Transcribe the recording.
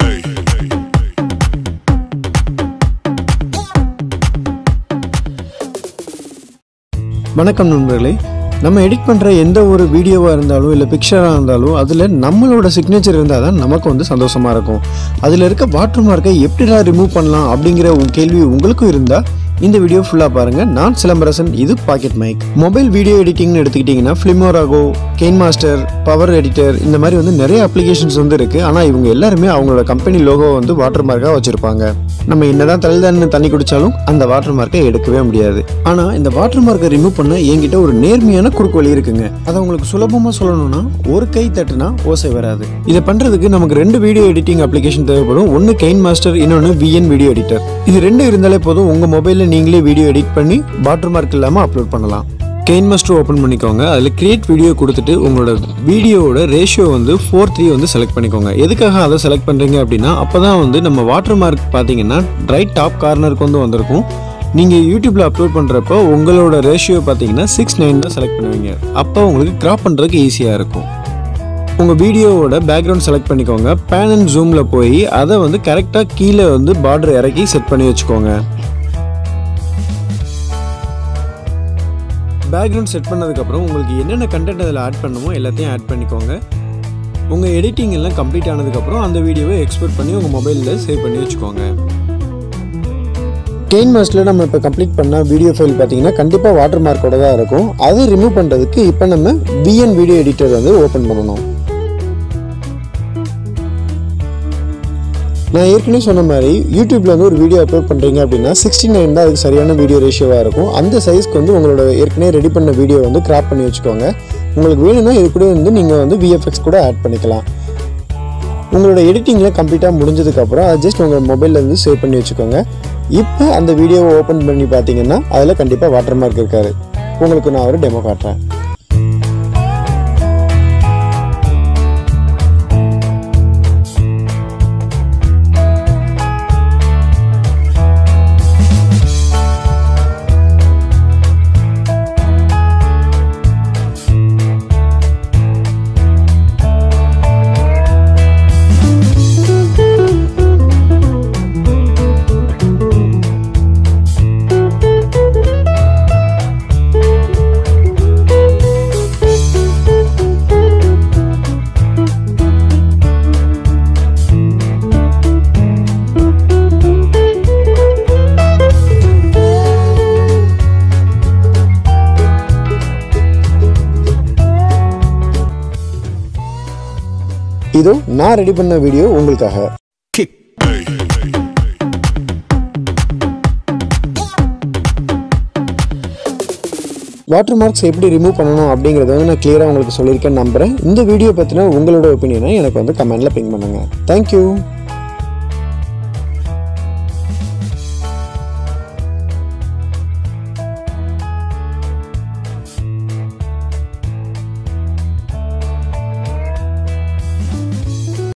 வணக்கம் நண்பர்களே நம்ம எடிட் பண்ணுற எந்த ஒரு வீடியோவாக இருந்தாலும் இல்லை பிக்சராக இருந்தாலும் அதில் நம்மளோட சிக்னேச்சர் இருந்தால் தான் நமக்கு வந்து சந்தோஷமாக இருக்கும் அதில் இருக்க வாட்டர் மார்க்கை எப்படிடா ரிமூவ் பண்ணலாம் அப்படிங்கிற உங்க கேள்வி உங்களுக்கும் இருந்தால் இந்த வீடியோ ஃபுல்லாக பாருங்கள் நான் சிலம்பரசன் இது பாக்கெட் மைக் மொபைல் வீடியோ எடிட்டிங்னு எடுத்துக்கிட்டிங்கன்னா ஃபிலிமோராகோ கெயின் மாஸ்டர் பவர் எடிட்டர் இந்த மாதிரி வந்து நிறைய அப்ளிகேஷன்ஸ் வந்து இருக்குது ஆனால் இவங்க எல்லாருமே அவங்களோட கம்பெனி லோகோ வந்து வாட்டர் மார்க்காக வச்சுருப்பாங்க நம்ம என்னதான் தலைதான்னு தண்ணி குடிச்சாலும் அந்த வாட்டர் மார்க்கை எடுக்கவே முடியாது ஆனால் இந்த வாட்டர் மார்க்கை ரிமூவ் பண்ண என்கிட்ட ஒரு நேர்மையான குறுக்கு வழி இருக்குங்க அதை உங்களுக்கு சுலபமாக சொல்லணும்னா ஒரு கை தட்டுனா ஓசை வராது இதை பண்ணுறதுக்கு நமக்கு ரெண்டு வீடியோ எடிட்டிங் அப்ளிகேஷன் தேவைப்படும் ஒன்று கெயின் மாஸ்டர் இன்னொன்று விஎன் வீடியோ எடிட்டர் இது ரெண்டு இருந்தாலே போதும் உங்கள் மொபைலில் நீங்களே வீடியோ எடிட் பண்ணி வாட்டர் மார்க் இல்லாமல் அப்லோட் பண்ணலாம் கெயின் மாஸ்டர் ஓப்பன் பண்ணிக்கோங்க அதில் கிரியேட் வீடியோ கொடுத்துட்டு உங்களோட வீடியோவோட ரேஷியோ வந்து ஃபோர் த்ரீ வந்து செலக்ட் பண்ணிக்கோங்க எதுக்காக அதை செலக்ட் பண்ணுறீங்க அப்படின்னா அப்போ தான் வந்து நம்ம வாட்டர் மார்க் பார்த்தீங்கன்னா ரைட் டாப் கார்னருக்கு வந்து வந்திருக்கும் நீங்கள் யூடியூப்பில் அப்லோட் பண்ணுறப்போ உங்களோட ரேஷியோ பார்த்தீங்கன்னா சிக்ஸ் நைன் தான் செலக்ட் பண்ணுவீங்க அப்போ உங்களுக்கு க்ராப் பண்ணுறதுக்கு ஈஸியாக இருக்கும் உங்கள் வீடியோவோட பேக்ரவுண்ட் செலக்ட் பண்ணிக்கோங்க பேன் அண்ட் ஜூமில் போய் அதை வந்து கரெக்டாக கீழே வந்து பார்டர் இறக்கி செட் பண்ணி வச்சுக்கோங்க பேக்ரவுண்ட் செட் பண்ணதுக்கப்புறம் உங்களுக்கு என்னென்ன கண்டென்ட் அதில் ஆட் பண்ணுமோ எல்லாத்தையும் ஆட் பண்ணிக்கோங்க உங்கள் எடிட்டிங் எல்லாம் கம்ப்ளீட் ஆனதுக்கப்புறம் அந்த வீடியோவை எக்ஸ்போர்ட் பண்ணி உங்கள் மொபைலில் சேவ் பண்ணி வச்சுக்கோங்க கெயின் மாஸ்டில் நம்ம இப்போ கம்ப்ளீட் பண்ண வீடியோ ஃபைல் பார்த்தீங்கன்னா கண்டிப்பாக வாட்டர் மார்க்கோட தான் இருக்கும் அதை ரிமூவ் பண்ணுறதுக்கு இப்போ நம்ம விஎன் வீடியோ எடிட்டர் வந்து ஓப்பன் பண்ணணும் நான் ஏற்கனவே சொன்ன மாதிரி யூடியூப்ல வந்து ஒரு வீடியோ அப்லோட் பண்ணுறீங்க அப்படின்னா சிக்ஸ்டி நைன் தான் அதுக்கு சரியான வீடியோ ரேஷியோவாக இருக்கும் அந்த சைஸ்க்கு வந்து உங்களோட ஏற்கனவே ரெடி பண்ண வீடியோ வந்து கிராப் பண்ணி வச்சுக்கோங்க உங்களுக்கு வேணும்னா இது கூட வந்து நீங்கள் வந்து விஎஃப்எக்ஸ் கூட ஆட் பண்ணிக்கலாம் உங்களோட எடிட்டிங்கில் கம்ப்ளீட்டாக முடிஞ்சதுக்கப்புறம் அது ஜஸ்ட் உங்கள் மொபைலில் இருந்து சேவ் பண்ணி வச்சுக்கோங்க இப்போ அந்த வீடியோவை ஓப்பன் பண்ணி பார்த்தீங்கன்னா அதில் கண்டிப்பாக வாட்டர் மார்க் இருக்காரு உங்களுக்கு நான் ஒரு டெமோ காட்டுறேன் இதோ நான் ரெடி பண்ண வீடியோ உங்களுக்காக வாட்டர் மார்க்ஸ் எப்படி ரிமூவ் பண்ணணும் அப்படிங்கிறத வந்து நான் கிளியராக உங்களுக்கு சொல்லியிருக்கேன்னு நம்புகிறேன் இந்த வீடியோ பற்றின உங்களோட ஒப்பீனியனை எனக்கு வந்து கமெண்ட்டில் பிங் பண்ணுங்கள் தேங்க்யூ